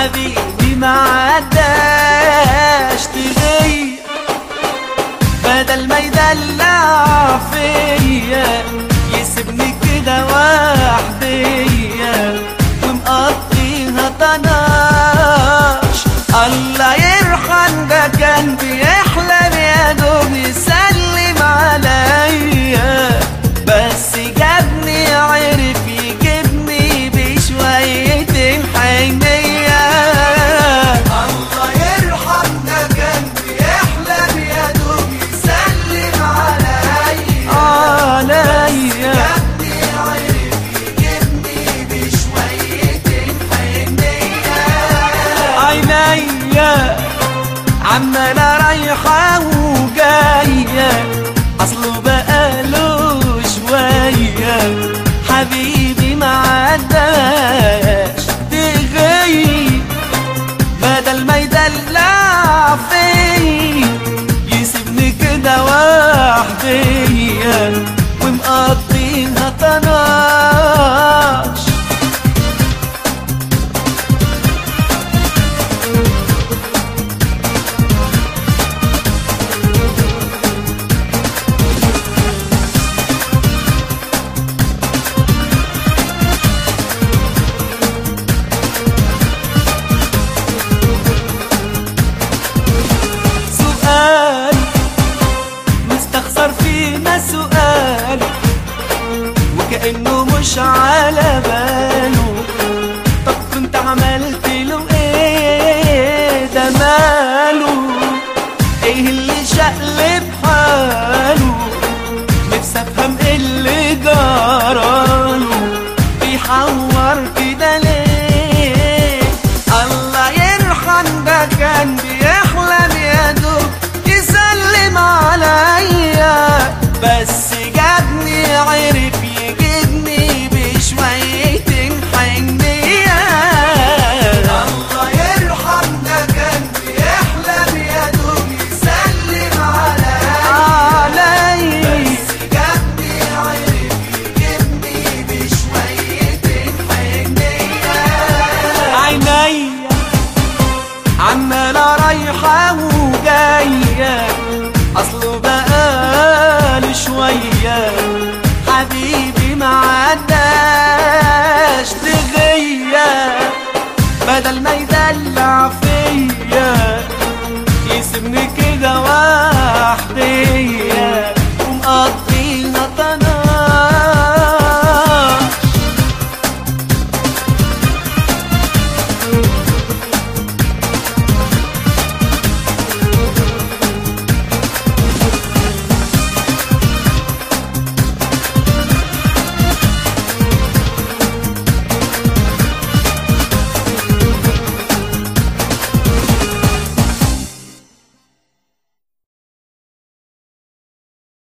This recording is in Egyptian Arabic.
حبيبي ما عداش تغير بدل ما يدلع فيا يسيبني كده وحديا ومقضيها طناش الله يرحم ده كان بيحلم يا دوب يسلم عليا بس جابني عرف يجيبني بشوية حنية الله يرحم ده كان بيحلم يا دوب يسلم عليا عليا جابني عرف يجيبني بشوية حنية عينيا عمالة رايحة وجاية أصله بقاله شوية حبيبي ما عداش تغيب بدل ما يدلع فيا يسيبني كده وحديا ومقضيها طناش سؤال مستخسر فينا سؤال وكأنه مش على باله طب كنت عملت له ايه ده ماله ايه اللي شقلب حاله نفسي افهم ايه اللي جراله بيحور